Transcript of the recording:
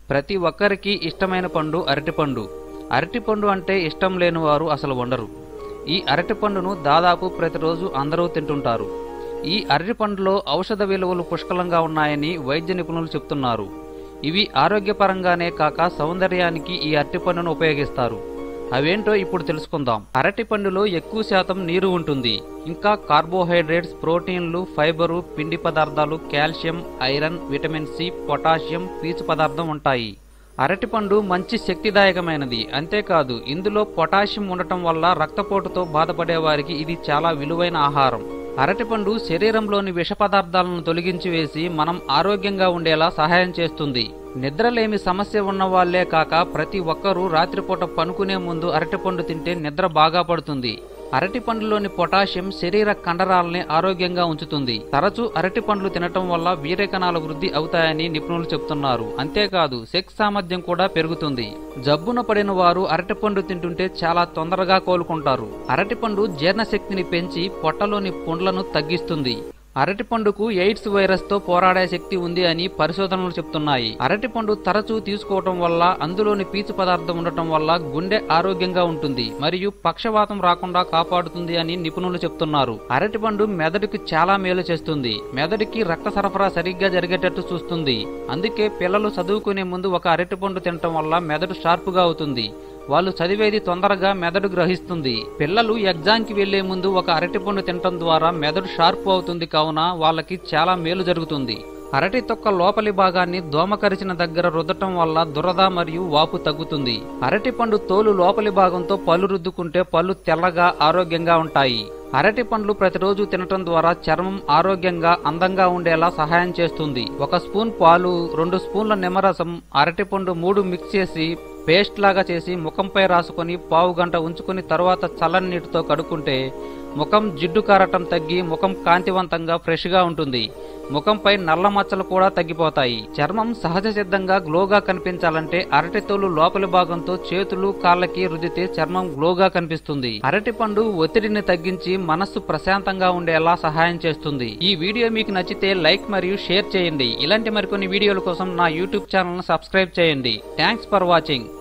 ప్రతి ఒక్కరికి ఇష్టమైన పండు అరటిపండు అరటిపండు అంటే ఇష్టం లేని వారు అసలు ఉండరు ఈ అరటిపండును దాదాపు ప్రతిరోజు అందరూ తింటుంటారు ఈ అరటిపండులో ఔషధ విలువలు పుష్కలంగా ఉన్నాయని వైద్య నిపుణులు చెప్తున్నారు ఇవి ఆరోగ్యపరంగానే కాక సౌందర్యానికి ఈ అరటిపండును ఉపయోగిస్తారు అవేంటో ఇప్పుడు తెలుసుకుందాం అరటిపండులో ఎక్కువ శాతం నీరు ఉంటుంది ఇంకా కార్బోహైడ్రేట్స్ ప్రోటీన్లు ఫైబరు పిండి పదార్థాలు calcium iron vitamin C potassium పీచు పదార్థం ఉంటాయి అరటిపండు మంచి శక్తిదాయకమైనది అంతేకాదు ఇందులో పొటాషియం ఉండటం వల్ల రక్తపోటుతో బాధపడే వారికి ఇది చాలా విలువైన ఆహారం అరటిపండు శరీరంలోని విష పదార్థాలను తొలగించి వేసి మనం ఆరోగ్యంగా ఉండేలా సహాయం చేస్తుంది నిద్రలేమి సమస్య ఉన్న వాళ్లే కాక ప్రతి ఒక్కరూ రాత్రిపూట పనుకునే ముందు అరటిపండు తింటే నిద్ర బాగా పడుతుంది అరటిపండులోని పొటాషియం శరీర కండరాలని ఆరోగ్యంగా ఉంచుతుంది తరచూ అరటిపండ్లు తినటం వల్ల వీర్యకణాల వృద్ధి అవుతాయని నిపుణులు చెప్తున్నారు అంతేకాదు సెక్స్ సామర్థ్యం కూడా పెరుగుతుంది జబ్బున పడిన వారు అరటిపండు తింటుంటే చాలా తొందరగా కోలుకుంటారు అరటిపండు జీర్ణశక్తిని పెంచి పొట్టలోని పుండ్లను తగ్గిస్తుంది అరటిపండుకు ఎయిడ్స్ వైరస్ తో పోరాడే శక్తి ఉంది అని పరిశోధనలు చెప్తున్నాయి అరటిపండు తరచూ తీసుకోవటం వల్ల అందులోని పీచు పదార్థం ఉండటం వల్ల గుండె ఆరోగ్యంగా ఉంటుంది మరియు పక్షవాతం రాకుండా కాపాడుతుంది అని నిపుణులు చెప్తున్నారు అరటిపండు మెదడుకి చాలా మేలు చేస్తుంది మెదడుకి రక్త సరఫరా సరిగ్గా జరిగేటట్టు చూస్తుంది అందుకే పిల్లలు చదువుకునే ముందు ఒక అరటిపండు తినటం వల్ల మెదడు షార్పుగా అవుతుంది వాళ్ళు చదివేది తొందరగా మెదడు గ్రహిస్తుంది పిల్లలు ఎగ్జామ్ కి వెళ్లే ముందు ఒక అరటిపండు తినటం ద్వారా మెదడు షార్ప్ అవుతుంది కావున వాళ్ళకి చాలా మేలు జరుగుతుంది అరటి తొక్క లోపలి భాగాన్ని దోమ కరిచిన దగ్గర రుద్దటం వల్ల దురద మరియు వాపు తగ్గుతుంది అరటిపండు తోలు లోపలి భాగంతో పళ్ళు రుద్దుకుంటే పళ్ళు తెల్లగా ఆరోగ్యంగా ఉంటాయి అరటి పండ్లు ప్రతిరోజు తినటం ద్వారా చర్మం ఆరోగ్యంగా అందంగా ఉండేలా సహాయం చేస్తుంది ఒక స్పూన్ పాలు రెండు స్పూన్ల నిమ్మరసం అరటిపండు మూడు మిక్స్ చేసి పేస్ట్ లాగా చేసి ముఖంపై రాసుకొని పావు గంట ఉంచుకుని తర్వాత చల్లని నీటితో కడుక్కుంటే ముఖం జిడ్డు కారటం తగ్గి ముఖం కాంతివంతంగా ఫ్రెష్ గా ఉంటుంది ముఖంపై నల్ల మచ్చలు కూడా తగ్గిపోతాయి చర్మం సహజ సిద్ధంగా గ్లోగా కనిపించాలంటే అరటి తోలు లోపలి భాగంతో చేతులు కాళ్ళకి రుద్దితే చర్మం గ్లోగా కనిపిస్తుంది అరటి పండు ఒత్తిడిని తగ్గించి మనస్సు ప్రశాంతంగా ఉండేలా సహాయం చేస్తుంది ఈ వీడియో మీకు నచ్చితే లైక్ మరియు షేర్ చేయండి ఇలాంటి మరికొన్ని వీడియోల కోసం నా యూట్యూబ్ ఛానల్ ను సబ్స్క్రైబ్ చేయండి థ్యాంక్స్ ఫర్ వాచింగ్